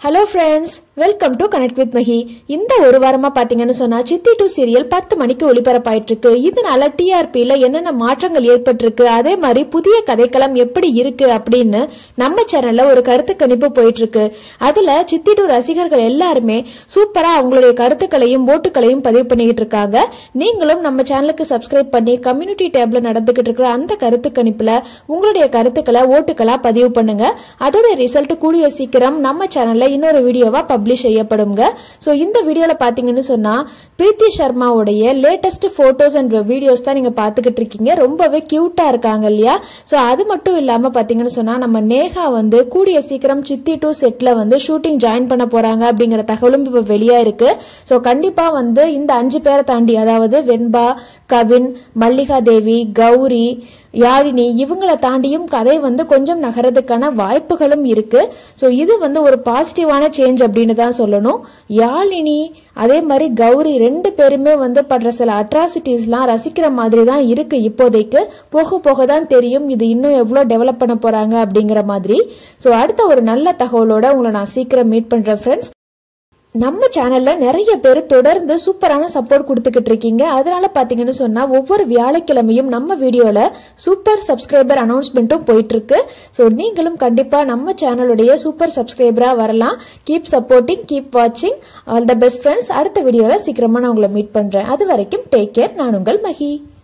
hello friends welcome to connect with Mahi இந்த ஒரு வாரமா பாத்தீங்கன்னு சொன்னா சித்தி டூ சீரியல் பத்து மணிக்கு ஒளிபரப்பாயிட்டு இருக்கு இதனால டிஆர்பியில என்னென்ன மாற்றங்கள் ஏற்பட்டிருக்கு அதே மாதிரி புதிய கதைக்களம் எப்படி இருக்கு அப்படின்னு நம்ம சேனல்ல ஒரு கருத்து கணிப்பு போயிட்டு இருக்கு அதுல சித்தி டூ ரசிகர்கள் எல்லாருமே சூப்பரா அவங்களுடைய கருத்துக்களையும் ஓட்டுகளையும் பதிவு பண்ணிக்கிட்டு இருக்காங்க நீங்களும் நம்ம சேனலுக்கு சப்ஸ்கிரைப் பண்ணி கம்யூனிட்டி டேப்ல நடந்துகிட்டு இருக்கிற அந்த கருத்து கணிப்புல உங்களுடைய கருத்துக்களை ஓட்டுகளா பதிவு பண்ணுங்க அதோட ரிசல்ட் கூடிய சீக்கிரம் நம்ம சேனல்ல இன்னொரு வீடியோவா பப்ளிஷ் செய்யப்படுங்க ஸோ இந்த வீடியோல பாத்தீங்கன்னு சொன்னா பிரீத்தி சர்மாவுடைய லேட்டஸ்ட் போட்டோஸ் அண்ட் வீடியோஸ் தான் நீங்க பாத்துக்கிட்டு இருக்கீங்க ரொம்பவே கியூட்டா இருக்காங்க இல்லையா ஸோ அது மட்டும் இல்லாம பாத்தீங்கன்னு சொன்னா நம்ம நேஹா வந்து கூடிய சீக்கிரம் சித்தி டூ செட்ல வந்து ஷூட்டிங் ஜாயின் பண்ண போறாங்க அப்படிங்கிற தகவலும் இப்ப வெளியா இருக்கு ஸோ கண்டிப்பா வந்து இந்த அஞ்சு பேரை தாண்டி அதாவது வெண்பா கவின் மல்லிகா தேவி கௌரி யாழினி இவங்களை தாண்டியும் கதை வந்து கொஞ்சம் நகரதுக்கான வாய்ப்புகளும் இருக்கு ஸோ இது வந்து ஒரு பாசிட்டிவான சேஞ்ச் அப்படின்னு தான் சொல்லணும் யாழினி அதே மாதிரி கௌரி ரெண்டு பேருமே வந்து படுற சில அட்ராசிட்டிஸ்லாம் ரசிக்கிற மாதிரி தான் இருக்கு இப்போதைக்கு போக போக தான் தெரியும் இது இன்னும் எவ்வளோ டெவலப் பண்ண போறாங்க அப்படிங்கிற மாதிரி ஸோ அடுத்த ஒரு நல்ல தகவலோட உங்களை நான் சீக்கிரம் மீட் பண்றேன் ஃப்ரெண்ட்ஸ் நம்ம சேனல்ல நிறைய பேர் தொடர்ந்து சூப்பரான சப்போர்ட் கொடுத்துக்கிட்டு இருக்கீங்க அதனால பாத்தீங்கன்னு சொன்னா ஒவ்வொரு வியாழக்கிழமையும் நம்ம வீடியோல சூப்பர் சப்ஸ்கிரைபர் அனௌன்ஸ்மெண்ட்டும் போயிட்டு இருக்கு ஸோ நீங்களும் கண்டிப்பா நம்ம சேனலுடைய சூப்பர் சப்ஸ்கிரைபரா வரலாம் கீப் சப்போர்ட்டிங் கீப் வாட்சிங் ஆல் த பெஸ்ட் ஃப்ரெண்ட்ஸ் அடுத்த வீடியோல சீக்கிரமா நான் உங்களை மீட் பண்றேன் அது வரைக்கும் டேக் கேர் நான் உங்கள் மகி